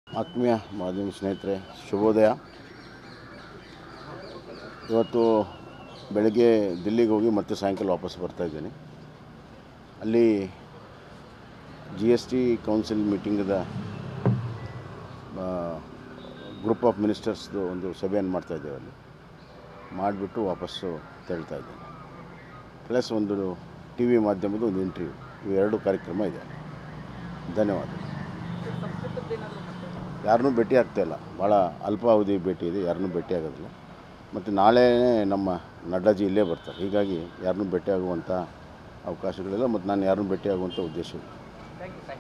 ಆತ್ಮೀಯ ಮಾಧ್ಯಮ ಸ್ನೇಹಿತರೆ ಶುಭೋದಯ ಇವತ್ತು ಬೆಳಗ್ಗೆ ದಿಲ್ಲಿಗೆ ಹೋಗಿ ಮತ್ತೆ ಸಾಯಂಕಾಲ ವಾಪಸ್ ಬರ್ತಾ ಇದ್ದೀನಿ ಅಲ್ಲಿ ಜಿ ಎಸ್ ಟಿ ಕೌನ್ಸಿಲ್ ಮೀಟಿಂಗದ ಗ್ರೂಪ್ ಆಫ್ ಮಿನಿಸ್ಟರ್ಸ್ದು ಒಂದು ಸಭೆಯನ್ನು ಮಾಡ್ತಾ ಇದ್ದೇವೆ ಅಲ್ಲಿ ಮಾಡಿಬಿಟ್ಟು ವಾಪಸ್ಸು ತೆರಳ್ತಾ ಇದ್ದೇನೆ ಪ್ಲಸ್ ಒಂದು ಟಿ ವಿ ಮಾಧ್ಯಮದ ಒಂದು ಇಂಟರ್ವ್ಯೂ ಇವು ಎರಡು ಕಾರ್ಯಕ್ರಮ ಇದೆ ಧನ್ಯವಾದ ಯಾರನ್ನೂ ಭೇಟಿ ಆಗ್ತಾ ಇಲ್ಲ ಭಾಳ ಅಲ್ಪಾವಧಿ ಭೇಟಿ ಇದೆ ಯಾರನ್ನೂ ಭೇಟಿ ಆಗೋದಿಲ್ಲ ಮತ್ತು ನಾಳೆ ನಮ್ಮ ನಡ್ಡಾಜಿ ಇಲ್ಲೇ ಬರ್ತಾರೆ ಹೀಗಾಗಿ ಯಾರನ್ನೂ ಭೇಟಿ ಆಗುವಂಥ ಅವಕಾಶಗಳಿಲ್ಲ ಮತ್ತು ನಾನು ಯಾರನ್ನೂ ಭೇಟಿ ಆಗುವಂಥ ಉದ್ದೇಶ ಇಲ್ಲ ಥ್ಯಾಂಕ್ ಯು ಥ್ಯಾಂಕ್ ಯು